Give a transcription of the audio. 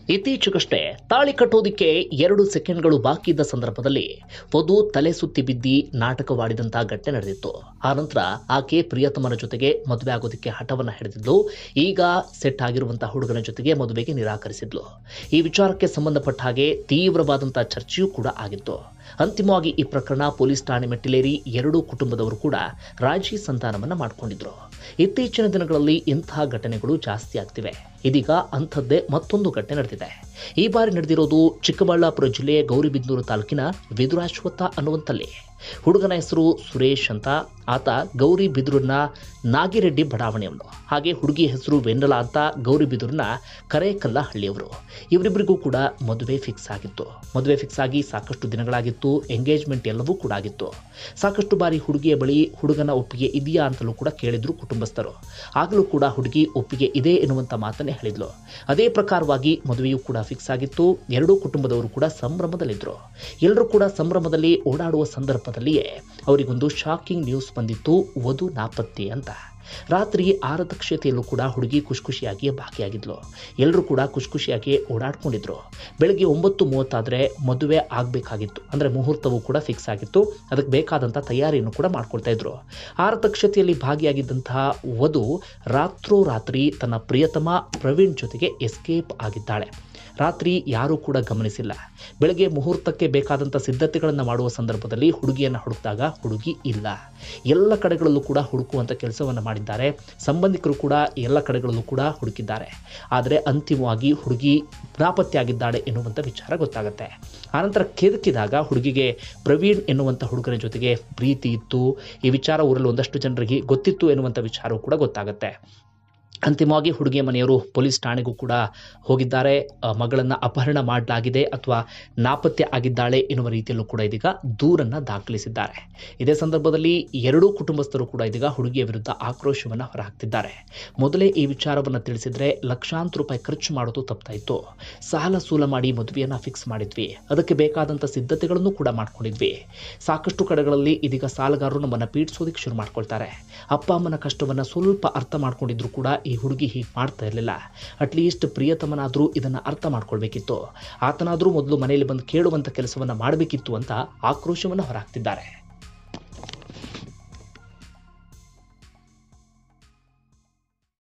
ಇತ್ತೀಚೆಗಷ್ಟೇ ತಾಳಿ ಕಟ್ಟೋದಿಕ್ಕೆ ಎರಡು ಸೆಕೆಂಡ್ಗಳು ಬಾಕಿ ಇದ್ದ ಸಂದರ್ಭದಲ್ಲಿ ವಧು ತಲೆ ಸುತ್ತಿ ಬಿದ್ದಿ ನಾಟಕವಾಡಿದಂತಹ ಘಟನೆ ನಡೆದಿತ್ತು ಆನಂತರ ಆಕೆ ಪ್ರಿಯತಮನ ಜೊತೆಗೆ ಮದುವೆ ಆಗೋದಕ್ಕೆ ಹಠವನ್ನ ಹಿಡಿದಿದ್ಲು ಈಗ ಸೆಟ್ ಆಗಿರುವಂತಹ ಹುಡುಗನ ಜೊತೆಗೆ ಮದುವೆಗೆ ನಿರಾಕರಿಸಿದ್ಲು ಈ ವಿಚಾರಕ್ಕೆ ಸಂಬಂಧಪಟ್ಟ ಹಾಗೆ ತೀವ್ರವಾದಂತಹ ಚರ್ಚೆಯೂ ಕೂಡ ಆಗಿತ್ತು ಅಂತಿಮವಾಗಿ ಈ ಪ್ರಕರಣ ಪೊಲೀಸ್ ಠಾಣೆ ಮೆಟ್ಟಿಲೇರಿ ಎರಡೂ ಕುಟುಂಬದವರು ಕೂಡ ರಾಜಿ ಸಂಧಾನವನ್ನ ಮಾಡಿಕೊಂಡಿದ್ರು ಇತ್ತೀಚಿನ ದಿನಗಳಲ್ಲಿ ಇಂತಹ ಘಟನೆಗಳು ಜಾಸ್ತಿ ಆಗ್ತಿವೆ ಇದೀಗ ಅಂಥದ್ದೇ ಮತ್ತೊಂದು ಘಟನೆ ನಡೆದಿದೆ ಈ ಬಾರಿ ನಡೆದಿರೋದು ಚಿಕ್ಕಬಳ್ಳಾಪುರ ಜಿಲ್ಲೆಯ ಗೌರಿಬಿದನೂರು ತಾಲೂಕಿನ ವಿದುರಾಶ್ವತ್ಥ ಅನ್ನುವಂತಲ್ಲಿ ಹುಡುಗನ ಹೆಸರು ಸುರೇಶ್ ಅಂತ ಆತ ಗೌರಿಬಿದೂರಿನ ನಾಗಿರೆಡ್ಡಿ ಬಡಾವಣೆಯವನು ಹಾಗೆ ಹುಡುಗಿ ಹೆಸರು ವೆನ್ನಲ ಅಂತ ಗೌರಿಬಿದೂರಿನ ಕರೇಕಲ್ಲ ಹಳ್ಳಿಯವರು ಇವರಿಬ್ಬರಿಗೂ ಕೂಡ ಮದುವೆ ಫಿಕ್ಸ್ ಆಗಿತ್ತು ಮದುವೆ ಫಿಕ್ಸ್ ಆಗಿ ಸಾಕಷ್ಟು ದಿನಗಳಾಗಿತ್ತು ಎಂಗೇಜ್ಮೆಂಟ್ ಎಲ್ಲವೂ ಕೂಡ ಆಗಿತ್ತು ಸಾಕಷ್ಟು ಬಾರಿ ಹುಡುಗಿಯ ಬಳಿ ಹುಡುಗನ ಒಪ್ಪಿಗೆ ಇದೆಯಾ ಅಂತಲೂ ಕೂಡ ಕೇಳಿದ್ರು ಕುಟುಂಬಸ್ಥರು ಆಗಲೂ ಕೂಡ ಹುಡುಗಿ ಒಪ್ಪಿಗೆ ಇದೆ ಎನ್ನುವಂತ ಮಾತನ್ನೇ ಹೇಳಿದ್ಲು ಅದೇ ಪ್ರಕಾರವಾಗಿ ಮದುವೆಯೂ ಕೂಡ ಫಿಕ್ಸ್ ಆಗಿತ್ತು ಎರಡೂ ಕುಟುಂಬದವರು ಕೂಡ ಸಂಭ್ರಮದಲ್ಲಿದ್ದರು ಎಲ್ಲರೂ ಕೂಡ ಸಂಭ್ರಮದಲ್ಲಿ ಓಡಾಡುವ ಸಂದರ್ಭದಲ್ಲಿಯೇ ಅವರಿಗೊಂದು ಶಾಕಿಂಗ್ ನ್ಯೂಸ್ ಬಂದಿತ್ತು ವಧು ನಾಪತ್ತೆ ಅಂತ ರಾತ್ರಿ ಆರತಕ್ಷತೆಯಲ್ಲೂ ಕೂಡ ಹುಡುಗಿ ಖುಷಿ ಖುಷಿಯಾಗಿ ಭಾಗಿಯಾಗಿದ್ಲು ಎಲ್ಲರೂ ಕೂಡ ಖುಷಿ ಖುಷಿಯಾಗಿ ಓಡಾಡ್ಕೊಂಡಿದ್ರು ಬೆಳಗ್ಗೆ ಒಂಬತ್ತು ಮೂವತ್ತಾದರೆ ಮದುವೆ ಆಗಬೇಕಾಗಿತ್ತು ಅಂದರೆ ಮುಹೂರ್ತವೂ ಕೂಡ ಫಿಕ್ಸ್ ಆಗಿತ್ತು ಅದಕ್ಕೆ ಬೇಕಾದಂಥ ತಯಾರಿಯನ್ನು ಕೂಡ ಮಾಡ್ಕೊಳ್ತಾ ಇದ್ರು ಆರತಕ್ಷತೆಯಲ್ಲಿ ಭಾಗಿಯಾಗಿದ್ದಂತಹ ವಧು ರಾತ್ರೋರಾತ್ರಿ ತನ್ನ ಪ್ರಿಯತಮ ಪ್ರವೀಣ್ ಜೊತೆಗೆ ಎಸ್ಕೇಪ್ ಆಗಿದ್ದಾಳೆ ರಾತ್ರಿ ಯಾರೂ ಕೂಡ ಗಮನಿಸಿಲ್ಲ ಬೆಳಗ್ಗೆ ಮುಹೂರ್ತಕ್ಕೆ ಬೇಕಾದಂಥ ಸಿದ್ಧತೆಗಳನ್ನು ಮಾಡುವ ಸಂದರ್ಭದಲ್ಲಿ ಹುಡುಗಿಯನ್ನು ಹುಡುಕಿದಾಗ ಹುಡುಗಿ ಇಲ್ಲ ಎಲ್ಲ ಕಡೆಗಳಲ್ಲೂ ಕೂಡ ಹುಡುಕುವಂಥ ಕೆಲಸವನ್ನು ಮಾಡಿದ್ದಾರೆ ಸಂಬಂಧಿಕರು ಕೂಡ ಎಲ್ಲ ಕಡೆಗಳಲ್ಲೂ ಕೂಡ ಹುಡುಕಿದ್ದಾರೆ ಆದರೆ ಅಂತಿಮವಾಗಿ ಹುಡುಗಿ ನಾಪತ್ತೆಯಾಗಿದ್ದಾಳೆ ಎನ್ನುವಂಥ ವಿಚಾರ ಗೊತ್ತಾಗುತ್ತೆ ಆನಂತರ ಕೆದಕಿದಾಗ ಹುಡುಗಿಗೆ ಪ್ರವೀಣ್ ಎನ್ನುವಂಥ ಹುಡುಗನ ಜೊತೆಗೆ ಪ್ರೀತಿ ಇತ್ತು ಈ ವಿಚಾರ ಊರಲ್ಲಿ ಒಂದಷ್ಟು ಜನರಿಗೆ ಗೊತ್ತಿತ್ತು ಎನ್ನುವಂಥ ವಿಚಾರವೂ ಕೂಡ ಗೊತ್ತಾಗುತ್ತೆ ಅಂತಿಮವಾಗಿ ಹುಡುಗಿಯ ಮನೆಯವರು ಪೊಲೀಸ್ ಠಾಣೆಗೂ ಕೂಡ ಹೋಗಿದ್ದಾರೆ ಆ, ಮಗಳನ್ನ ಅಪಹರಣ ಮಾಡಲಾಗಿದೆ ಅಥವಾ ನಾಪತ್ತೆ ಆಗಿದ್ದಾಳೆ ಎನ್ನುವ ರೀತಿಯಲ್ಲೂ ಕೂಡ ಇದೀಗ ದೂರನ್ನ ದಾಖಲಿಸಿದ್ದಾರೆ ಇದೇ ಸಂದರ್ಭದಲ್ಲಿ ಎರಡೂ ಕುಟುಂಬಸ್ಥರು ಕೂಡ ಇದೀಗ ಹುಡುಗಿಯ ವಿರುದ್ಧ ಆಕ್ರೋಶವನ್ನು ಹೊರಹಾಕ್ತಿದ್ದಾರೆ ಮೊದಲೇ ಈ ವಿಚಾರವನ್ನು ತಿಳಿಸಿದ್ರೆ ಲಕ್ಷಾಂತರ ರೂಪಾಯಿ ಖರ್ಚು ಮಾಡೋದು ತಪ್ಪಾಯಿತು ಸಾಲ ಸೂಲ ಮಾಡಿ ಮದುವೆಯನ್ನ ಫಿಕ್ಸ್ ಮಾಡಿದ್ವಿ ಅದಕ್ಕೆ ಬೇಕಾದಂಥ ಸಿದ್ಧತೆಗಳನ್ನು ಕೂಡ ಮಾಡ್ಕೊಂಡಿದ್ವಿ ಸಾಕಷ್ಟು ಕಡೆಗಳಲ್ಲಿ ಇದೀಗ ಸಾಲಗಾರರು ನಮ್ಮನ್ನ ಪೀಡಿಸೋದಕ್ಕೆ ಶುರು ಮಾಡ್ಕೊಳ್ತಾರೆ ಅಪ್ಪ ಅಮ್ಮನ ಕಷ್ಟವನ್ನ ಸ್ವಲ್ಪ ಅರ್ಥ ಮಾಡ್ಕೊಂಡಿದ್ರು ಕೂಡ ಈ ಹುಡುಗಿ ಹೀಗೆ ಮಾಡ್ತಾ ಇರಲಿಲ್ಲ ಅಟ್ಲೀಸ್ಟ್ ಪ್ರಿಯತಮನಾದರೂ ಇದನ್ನ ಅರ್ಥ ಮಾಡ್ಕೊಳ್ಬೇಕಿತ್ತು ಆತನಾದರೂ ಮೊದಲು ಮನೆಯಲ್ಲಿ ಬಂದು ಕೇಳುವಂಥ ಕೆಲಸವನ್ನ ಮಾಡಬೇಕಿತ್ತು ಅಂತ ಆಕ್ರೋಶವನ್ನು ಹೊರಹಾಕ್ತಿದ್ದಾರೆ